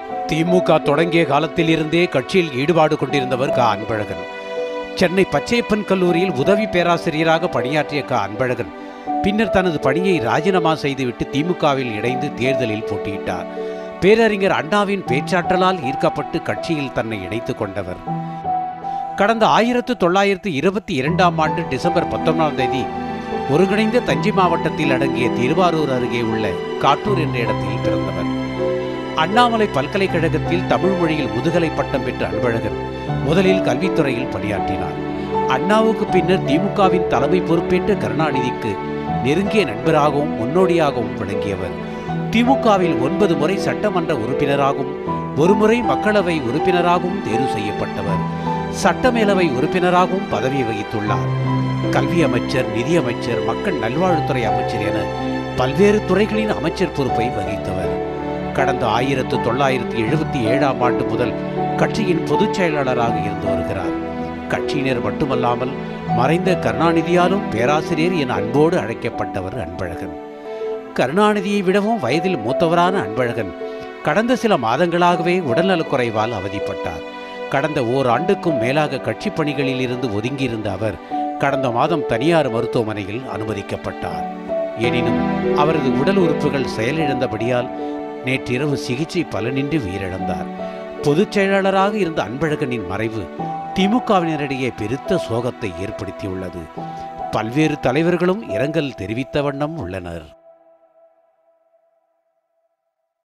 திமுக தொடங்கிய காலத்தில் இருந்தே கட்சியில் ஈடுபாடு கொண்டிருந்தவர் க அன்பழகன் சென்னை பச்சையப்பன் கல்லூரியில் உதவி பேராசிரியராக பணியாற்றிய க அன்பழகன் பின்னர் தனது பணியை ராஜினாமா செய்துவிட்டு திமுகவில் இணைந்து தேர்தலில் போட்டியிட்டார் பேரறிஞர் அண்ணாவின் பேச்சாற்றலால் ஈர்க்கப்பட்டு கட்சியில் தன்னை இணைத்துக் கொண்டவர் கடந்த ஆயிரத்து தொள்ளாயிரத்து இருபத்தி இரண்டாம் ஆண்டு டிசம்பர் பத்தொன்பதாம் தேதி ஒருங்கிணைந்த தஞ்சை மாவட்டத்தில் அடங்கிய திருவாரூர் அருகே உள்ள காட்டூர் என்ற இடத்தில் பிறந்தவர் அண்ணாமலை பல்கலைக்கழகத்தில் தமிழ் மொழியில் முதுகலை பட்டம் பெற்ற அன்பழகன் முதலில் கல்வித்துறையில் பணியாற்றினார் அண்ணாவுக்கு பின்னர் திமுகவின் தலைமை பொறுப்பேற்ற கருணாநிதிக்கு நெருங்கிய நண்பராகவும் முன்னோடியாகவும் விளங்கியவர் திமுகவில் ஒன்பது முறை சட்டமன்ற உறுப்பினராகவும் ஒருமுறை மக்களவை உறுப்பினராகவும் தேர்வு செய்யப்பட்டவர் சட்டமேலவை உறுப்பினராகவும் பதவி வகித்துள்ளார் கல்வி அமைச்சர் நிதியமைச்சர் மக்கள் நல்வாழ்வுத்துறை அமைச்சர் என பல்வேறு துறைகளின் அமைச்சர் பொறுப்பை வகித்தவர் கடந்த ஆயிரத்து தொள்ளாயிரத்து எழுபத்தி ஏழாம் ஆண்டு முதல் கட்சியின் பொதுச் செயலாளராக இருந்து வருகிறார் கட்சியினர் மட்டுமல்லாமல் மறைந்த கருணாநிதியாலும் பேராசிரியர் என அன்போடு அழைக்கப்பட்டவர் அன்பழகன் கருணாநிதியை விடவும் வயதில் மூத்தவரான அன்பழகன் கடந்த சில மாதங்களாகவே உடல்நலக்குறைவால் அவதிப்பட்டார் கடந்த ஓராண்டுக்கும் மேலாக கட்சி பணிகளில் இருந்து ஒதுங்கியிருந்த அவர் கடந்த மாதம் தனியார் மருத்துவமனையில் அனுமதிக்கப்பட்டார் எனினும் அவரது உடல் உறுப்புகள் செயலிழந்தபடியால் நேற்றிரவு சிகிச்சை பலனின்றி உயிரிழந்தார் பொதுச் செயலாளராக இருந்த அன்பழகனின் மறைவு திமுகவினரிடையே பெருத்த சோகத்தை ஏற்படுத்தியுள்ளது பல்வேறு தலைவர்களும் இரங்கல் தெரிவித்த வண்ணம் உள்ளனர்